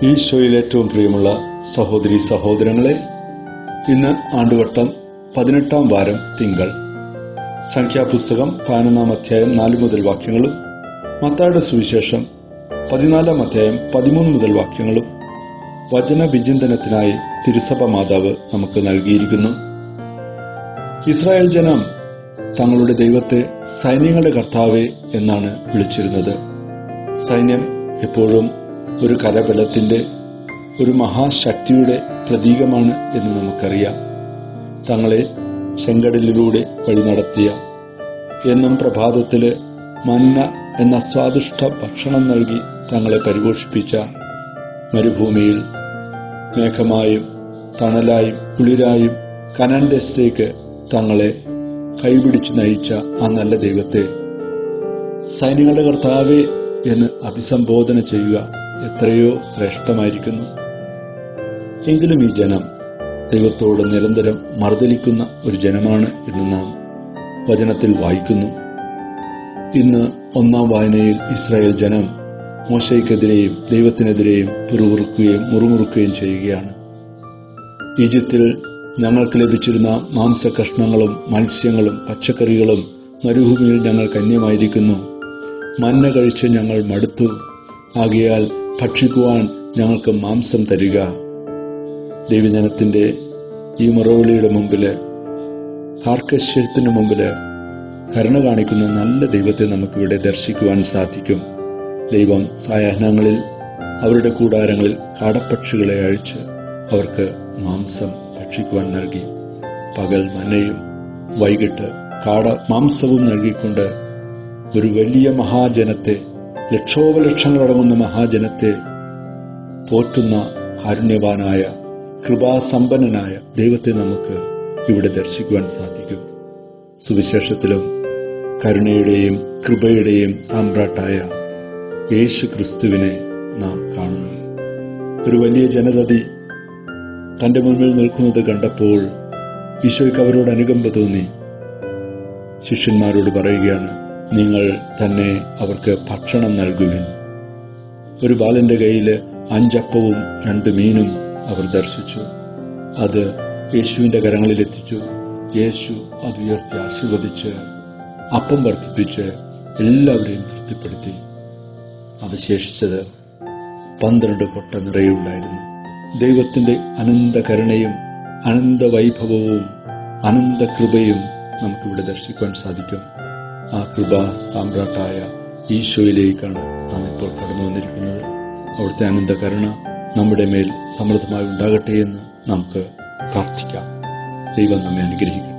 ഈശോയിൽ ഏറ്റവും പ്രിയമുള്ള സഹോദരി സഹോദരങ്ങളെ ഇന്ന് ആണ്ടുവട്ടം പതിനെട്ടാം വാരം തിങ്കൾ സംഖ്യാപുസ്തകം പതിനൊന്നാം അധ്യായം നാല് മുതൽ വാക്യങ്ങളും മത്തായുടെ സുവിശേഷം പതിനാലാം അധ്യായം പതിമൂന്ന് മുതൽ വാക്യങ്ങളും വചന വിചിന്തനത്തിനായി തിരുസഭ മാതാവ് നമുക്ക് നൽകിയിരിക്കുന്നു ഇസ്രായേൽ ജനം തങ്ങളുടെ ദൈവത്തെ സൈന്യങ്ങളുടെ കർത്താവെ എന്നാണ് വിളിച്ചിരുന്നത് സൈന്യം എപ്പോഴും ഒരു കരബലത്തിന്റെ ഒരു മഹാശക്തിയുടെ പ്രതീകമാണ് എന്ന് നമുക്കറിയാം തങ്ങളെ ചെങ്കടലിലൂടെ വഴി നടത്തിയ എന്നും പ്രഭാതത്തില് മന്ന എന്ന സ്വാദിഷ്ട ഭക്ഷണം നൽകി തങ്ങളെ പരിപോഷിപ്പിച്ച മരുഭൂമിയിൽ മേഘമായും തണലായും കുളിരായും കനാൻ ദേശത്തേക്ക് തങ്ങളെ കൈപിടിച്ചു നയിച്ച ആ നല്ല ദൈവത്തെ സൈന്യങ്ങളുടെ കർത്താവെ എന്ന് അഭിസംബോധന ചെയ്യുക എത്രയോ ശ്രേഷ്ഠമായിരിക്കുന്നു എങ്കിലും ഈ ജനം ദൈവത്തോട് നിരന്തരം മർദ്ദലിക്കുന്ന ഒരു ജനമാണ് എന്ന് നാം വചനത്തിൽ വായിക്കുന്നു ഇന്ന് ഒന്നാം വായനയിൽ ഇസ്രായേൽ ജനം മോശയ്ക്കെതിരെയും ദൈവത്തിനെതിരെയും പിറുപിറുക്കുകയും മുറുമുറുക്കുകയും ചെയ്യുകയാണ് ഈജിപ്തിൽ ഞങ്ങൾക്ക് ലഭിച്ചിരുന്ന മാംസകഷ്ണങ്ങളും മത്സ്യങ്ങളും പച്ചക്കറികളും മരുഭൂമിയിൽ ഞങ്ങൾക്ക് അന്യമായിരിക്കുന്നു മന്ന കഴിച്ച് ഞങ്ങൾ മടുത്തു ആകയാൽ ഭക്ഷിക്കുവാൻ ഞങ്ങൾക്ക് മാംസം തരിക ദൈവജനത്തിന്റെ ഈ മുറവിളിയുടെ മുമ്പില് കാർക്കശ്യത്തിന് മുമ്പില് കരുണ കാണിക്കുന്ന നല്ല ദൈവത്തെ നമുക്കിവിടെ ദർശിക്കുവാൻ സാധിക്കും ദൈവം സായാഹ്നങ്ങളിൽ അവരുടെ കൂടാരങ്ങളിൽ കാടപ്പക്ഷികളെ അഴിച്ച് അവർക്ക് മാംസം ഭക്ഷിക്കുവാൻ നൽകി പകൽ മന്നയും വൈകിട്ട് കാട മാംസവും നൽകിക്കൊണ്ട് ഒരു വലിയ മഹാജനത്തെ ലക്ഷോപലക്ഷങ്ങളടങ്ങുന്ന മഹാജനത്തെ പോറ്റുന്ന കാരുണ്യവാനായ കൃപാസമ്പന്നനായ ദൈവത്തെ നമുക്ക് ഇവിടെ ദർശിക്കുവാൻ സാധിക്കും സുവിശേഷത്തിലും കരുണയുടെയും കൃപയുടെയും സാമ്രാട്ടായ യേശു ക്രിസ്തുവിനെ നാം കാണുന്നു ഒരു വലിയ ജനതതി തന്റെ മുന്നിൽ നിൽക്കുന്നത് കണ്ടപ്പോൾ ഈശോയ്ക്ക് അവരോട് അനുകമ്പ തോന്നി ശിഷ്യന്മാരോട് പറയുകയാണ് നിങ്ങൾ തന്നെ അവർക്ക് ഭക്ഷണം നൽകുവിൻ ഒരു ബാലന്റെ കയ്യില് അഞ്ചപ്പവും രണ്ട് മീനും അവർ ദർശിച്ചു അത് യേശുവിന്റെ കരങ്ങളിൽ എത്തിച്ചു യേശു അത് ഉയർത്തി ആശീർവദിച്ച് അപ്പം വർദ്ധിപ്പിച്ച് എല്ലാവരെയും തൃപ്തിപ്പെടുത്തി അവശേഷിച്ചത് പന്ത്രണ്ട് കൊട്ട നിറയുണ്ടായിരുന്നു ദൈവത്തിന്റെ അനന്ത കരുണയും അനന്ത വൈഭവവും അനന്ത കൃപയും നമുക്കിവിടെ ദർശിക്കുവാൻ സാധിക്കും ആ കൃപ സാമ്രാട്ടായ ഈശോയിലേക്കാണ് നാം ഇപ്പോൾ കടന്നു വന്നിരിക്കുന്നത് അവിടുത്തെ അനന്ത കരുണ നമ്മുടെ മേൽ സമൃദ്ധമായി ഉണ്ടാകട്ടെ എന്ന് നമുക്ക് പ്രാർത്ഥിക്കാം ദൈവം നമ്മെ അനുഗ്രഹിക്കും